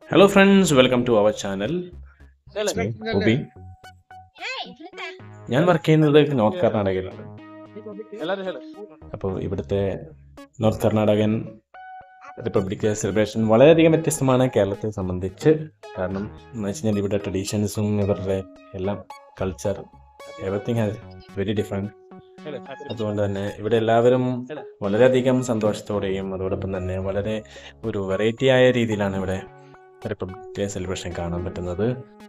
hello friends welcome to our channel ഉബി ഞാൻ work ചെയ്യുന്നത് നോർത്ത് കർണാടകയിലാണ് അപ്പോൾ ഇവിടുത്തെ നോർത്ത് കർണാടകൻ റിപ്പബ്ലിക് ഡേ സെലിബ്രേഷൻ വളരെയധികം വ്യത്യസ്തമാണ് കേരളത്തെ സംബന്ധിച്ച് കാരണം എന്ന് വെച്ച് കഴിഞ്ഞാൽ ഇവിടെ ട്രഡീഷൻസും ഇവരുടെ എല്ലാം culture everything has very different അതുകൊണ്ട് തന്നെ ഇവിടെ എല്ലാവരും വളരെയധികം സന്തോഷത്തോടെയും അതോടൊപ്പം തന്നെ വളരെ ഒരു വെറൈറ്റി ആയ രീതിയിലാണ് ഇവിടെ റിപ്പബ്ലിക് ഡേ സെലിബ്രേഷൻ കാണാൻ പറ്റുന്നത്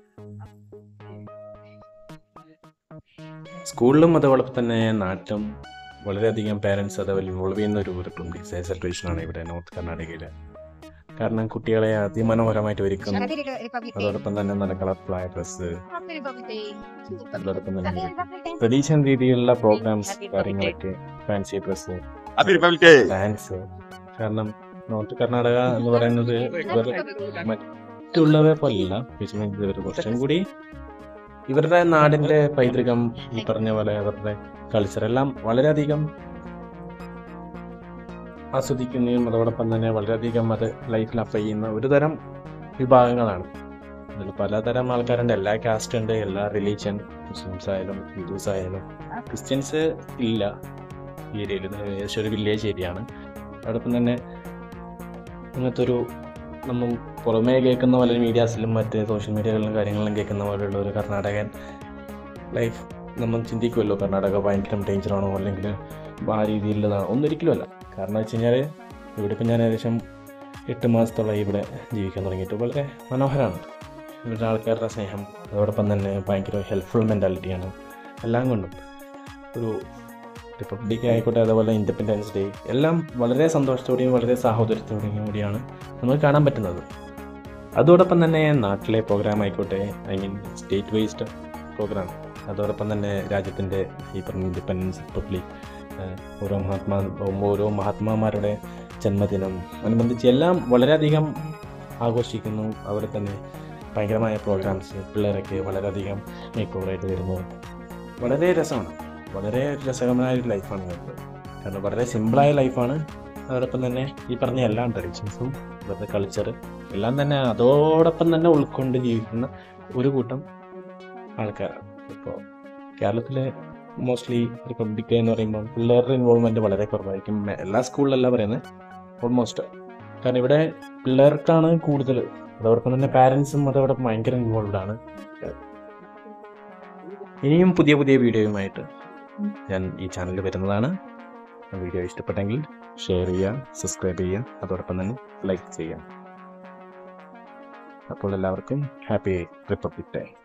സ്കൂളിലും അതോടൊപ്പം തന്നെ നാട്ടിലും വളരെയധികം പാരൻസ് അത് ഇൻവോൾവ് ചെയ്യുന്ന ഒരു റിപ്പബ്ലിക് ഡേ സെലിബ്രേഷൻ ആണ് ഇവിടെ നോർത്ത് കർണാടകയിൽ കാരണം കുട്ടികളെ അതിമനോഹരമായിട്ട് ഒരുക്കും അതോടൊപ്പം തന്നെ നല്ല കളർഫുള്ളായ ഡ്രസ്സ് അതോടൊപ്പം തന്നെ ട്രഡീഷൻ രീതിയിലുള്ള പ്രോഗ്രാംസ് കാര്യങ്ങളൊക്കെ fancy dress happy republic day dance കാരണം നോർത്ത് കർണാടക എന്ന് പറയുന്നത് ഇവർ മറ്റുള്ളവരെ പോലെയല്ല വിഷമിച്ചത് ഇവർ കുറച്ചും കൂടി ഇവരുടെ നാടിന്റെ പൈതൃകം ഈ പറഞ്ഞ പോലെ അവരുടെ കൾച്ചർ എല്ലാം വളരെയധികം ആസ്വദിക്കുന്നതും അതോടൊപ്പം തന്നെ വളരെയധികം അത് ലൈഫിൽ അപ്ലൈ ചെയ്യുന്ന ഒരു തരം വിഭാഗങ്ങളാണ് അതിൽ പലതരം ആൾക്കാരുണ്ട് എല്ലാ കാസ്റ്റ് ഉണ്ട് എല്ലാ റിലീജിയൻ മുസ്ലിംസ് ആയാലും ഹിന്ദുസ് ആയാലും ക്രിസ്ത്യൻസ് ഇല്ല ഈ ഏരിയയിൽ ഏകദേശം ഒരു വില്ലേജ് ഏരിയയാണ് അതോടൊപ്പം തന്നെ ഇങ്ങനത്തെ ഒരു നമ്മൾ പുറമേ കേൾക്കുന്ന പോലെ മീഡിയാസിലും മറ്റ് സോഷ്യൽ മീഡിയകളിലും കാര്യങ്ങളിലും കേൾക്കുന്ന പോലെയുള്ള ഒരു കർണാടകൻ ലൈഫ് നമ്മൾ ചിന്തിക്കുമല്ലോ കർണാടക ഭയങ്കര ഡേഞ്ചറാണോ അല്ലെങ്കിൽ ആ രീതിയിലുള്ളതാണോ ഒന്നൊരിക്കലും അല്ല കാരണം വെച്ച് കഴിഞ്ഞാൽ ഇവിടെ ഇപ്പം ഞാൻ ഏകദേശം എട്ട് മാസത്തോളം ഇവിടെ ജീവിക്കാൻ തുടങ്ങിയിട്ട് വളരെ മനോഹരമാണ് ഇവരുടെ ആൾക്കാരുടെ സ്നേഹം അതോടൊപ്പം തന്നെ ഭയങ്കര ഹെൽപ്ഫുൾ മെൻറ്റാലിറ്റിയാണ് എല്ലാം കൊണ്ടും ഒരു റിപ്പബ്ലിക് ആയിക്കോട്ടെ അതേപോലെ ഇൻഡിപെൻഡൻസ് ഡേ എല്ലാം വളരെ സന്തോഷത്തോടെയും വളരെ സാഹോദര്യത്തോടെയും കൂടിയാണ് നമുക്ക് കാണാൻ പറ്റുന്നത് അതോടൊപ്പം തന്നെ നാട്ടിലെ പ്രോഗ്രാം ആയിക്കോട്ടെ I mean state wised programme അതോടൊപ്പം തന്നെ രാജ്യത്തിൻ്റെ ഈ പറഞ്ഞ ഇൻഡിപെൻഡൻസ് റിപ്പബ്ലിക് ഓരോ മഹാത്മാ ഓരോ മഹാത്മാമാരുടെ ജന്മദിനം അനുബന്ധിച്ച് എല്ലാം വളരെയധികം ആഘോഷിക്കുന്നു അവിടെ തന്നെ ഭയങ്കരമായ പ്രോഗ്രാംസ് പിള്ളേരൊക്കെ വളരെയധികം മേക്ക് ഓവറായിട്ട് വരുന്നു വളരെ രസമാണ് വളരെ രസകരമായ ഒരു ലൈഫാണ് ഇവർക്ക് കാരണം വളരെ സിമ്പിളായ ലൈഫാണ് അതോടൊപ്പം തന്നെ ഈ പറഞ്ഞ എല്ലാ ട്രഡീഷൻസും ഇവരുടെ കൾച്ചർ എല്ലാം തന്നെ അതോടൊപ്പം തന്നെ ഉൾക്കൊണ്ട് ജീവിക്കുന്ന ഒരു കൂട്ടം ആൾക്കാരാണ് ഇപ്പോൾ കേരളത്തിലെ മോസ്റ്റ്ലി റിപ്പബ്ലിക് ഡേ എന്ന് പറയുമ്പോൾ പിള്ളേരുടെ ഇൻവോൾവ്മെൻറ്റ് വളരെ കുറവായിരിക്കും മെ- എല്ലാ സ്കൂളിലല്ല പറയുന്നത് ഓൾമോസ്റ്റ് കാരണം ഇവിടെ പിള്ളേർക്കാണ് കൂടുതൽ അതോടൊപ്പം തന്നെ പാരൻസും അതോടൊപ്പം ഭയങ്കര ഇൻവോൾവ് ആണ് ഇനിയും പുതിയ പുതിയ വീഡിയോയുമായിട്ട് ഞാൻ ഈ ചാനലിൽ വരുന്നതാണ് വീഡിയോ ഇഷ്ടപ്പെട്ടെങ്കിൽ ഷെയർ ചെയ്യുക സബ്സ്ക്രൈബ് ചെയ്യുക അതോടൊപ്പം തന്നെ ലൈക്ക് ചെയ്യുക അപ്പോൾ എല്ലാവർക്കും ഹാപ്പി റിപ്പബ്ലിക് ഡേ